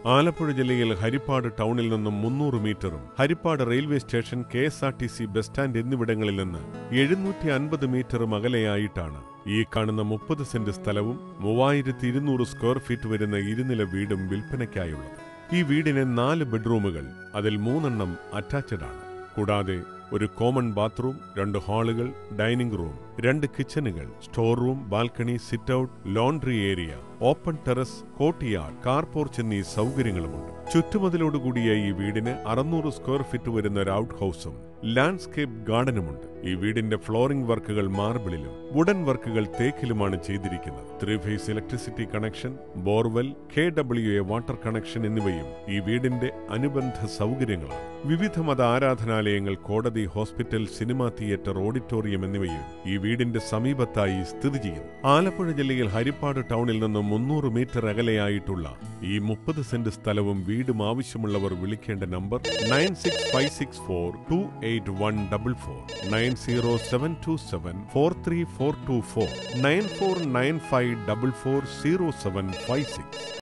ആലപ്പുഴ ജില്ലയിൽ ഹരിപ്പാട് ടൗണിൽ നിന്നും മുന്നൂറ് മീറ്ററും Harippad railway station K S R T C bus stand എന്നിവിടങ്ങളിൽ നിന്ന് എഴുന്നൂറ്റി അൻപത് മീറ്ററും അകലെയായിട്ടാണ് ഈ കാണുന്ന മുപ്പത് സെന്റ് സ്ഥലവും മൂവായിരത്തി ഇരുന്നൂറ് സ്ക്വയർ ഫീറ്റ് വരുന്ന ഇരുനില വീടും വിൽപ്പനയ്ക്കായുള്ളത് ഈ വീടിന് നാല് ബെഡ്റൂമുകൾ അതിൽ മൂന്നെണ്ണം അറ്റാച്ച്ഡ് ആണ് കൂടാതെ ഒരു കോമൺ ബാത്റൂം രണ്ട് ഹാളുകൾ ഡൈനിംഗ് റൂം രണ്ട് കിച്ചണുകൾ store room balcony sit out laundry area open terrace courtyard car porch എന്നീ സൗകര്യങ്ങളുമുണ്ട് ചുറ്റുമതിലോടുകൂടിയ ഈ വീടിന് അറുന്നൂറ് സ്ക്വയർ ഫീറ്റ് വരുന്ന ഒരു ഔട്ട് ഹൗസും ലാൻഡ്സ്കേപ്പ് ഗാർഡനുമുണ്ട് ഈ വീടിന്റെ ഫ്ലോറിംഗ് വർക്കുകൾ മാർബിളിലും വുഡൻ വർക്കുകൾ തേക്കിലുമാണ് ചെയ്തിരിക്കുന്നത് three phase electricity connection borewell K W A water connection എന്നിവയും ഈ വീടിന്റെ അനുബന്ധ സൗകര്യങ്ങളാണ് വിവിധ മത ആരാധനാലയങ്ങൾ കോടതി ഹോസ്പിറ്റൽ സിനിമാ തിയേറ്റർ ഓഡിറ്റോറിയം എന്നിവയും ഈ വീടിന്റെ സമീപത്തായി സ്ഥിതി ചെയ്യുന്നു ആലപ്പുഴ ജില്ലയിൽ ഹരിപ്പാട് ടൗണിൽ നിന്ന് മുന്നൂറ് മീറ്റർ അകലെയായിട്ടുള്ള ഈ മുപ്പത് സെന്റ് സ്ഥലവും വീടും ആവശ്യമുള്ളവർ വിളിക്കേണ്ട number nine six five six four two eight one double four nine zero seven two seven four three four two four nine four nine five double four zero seven five six